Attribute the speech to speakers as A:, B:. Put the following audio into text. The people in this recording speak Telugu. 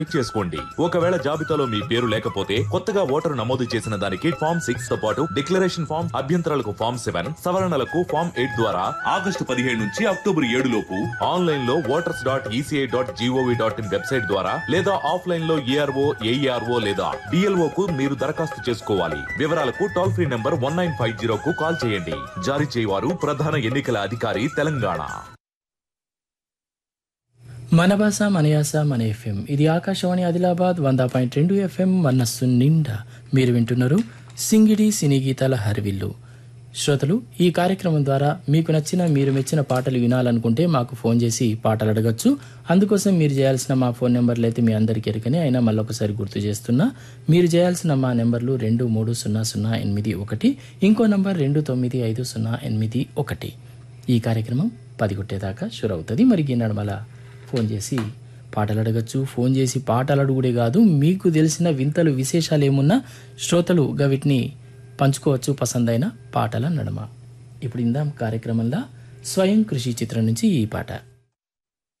A: చెక్ చేసుకోండి ఒకవేళ జాబితాలో మీ పేరు లేకపోతే కొత్తగా ఓటరు నమోదు చేసిన దానికి ఫామ్ సిక్స్ తో పాటు డిక్లరేషన్ ఫామ్ అభ్యంతరాలకు ఫామ్ సెవెన్ సవరణలకు ఫామ్ ఎయిట్ ద్వారా ఆగస్టు పదిహేడు నుంచి అక్టోబర్ ఏడు లోపు ఆన్లైన్ లో voters dot ECI dot GOV dot in website ద్వారా లేదా ఆఫ్లైన్ లో ఏఆర్ఓ ఏఈఆర్ఓ లేదా డిఎల్ఓ కు మీరు దరఖాస్తు చేసుకోవాలి వివరాలకు toll free number one nine five zero కు కాల్ చేయండి జారీ చేయవారు ప్రధాన ఎన్నికల అధికారి తెలంగాణ
B: మన భాష మన యాస మన ఎఫ్ఎం ఇది ఆకాశవాణి ఆదిలాబాద్ వంద పాయింట్ రెండు ఎఫ్ఎం మనస్సు నిండా మీరు వింటున్నారు సింగిడి సినీ గీతాల హరివిల్లు శ్రోతలు ఈ కార్యక్రమం ద్వారా మీకు నచ్చిన మీరు మెచ్చిన పాటలు వినాలనుకుంటే మాకు ఫోన్ చేసి పాటలు అడగచ్చు అందుకోసం మీరు చేయాల్సిన మా ఫోన్ నెంబర్లు అయితే మీ అందరికీ ఎరుకని అయినా మళ్ళొకసారి గుర్తు చేస్తున్నా మీరు చేయాల్సిన మా నెంబర్లు రెండు మూడు సున్నా సున్నా ఎనిమిది ఒకటి ఇంకో నంబర్ రెండు తొమ్మిది ఐదు సున్నా ఎనిమిది ఒకటి ఈ కార్యక్రమం పది కొట్టేదాకా షురు అవుతుంది మరి ఈ నడమల ఫోన్ చేసి పాటలు అడగచ్చు ఫోన్ చేసి పాటలు అడుగుడే కాదు మీకు తెలిసిన వింతలు విశేషాలు ఏమున్నా శ్రోతలు వీటిని పంచుకోవచ్చు పసందైన పాటల నడమ ఇప్పుడు ఇందాం కార్యక్రమంలో స్వయం కృషి చిత్రం నుంచి ఈ పాట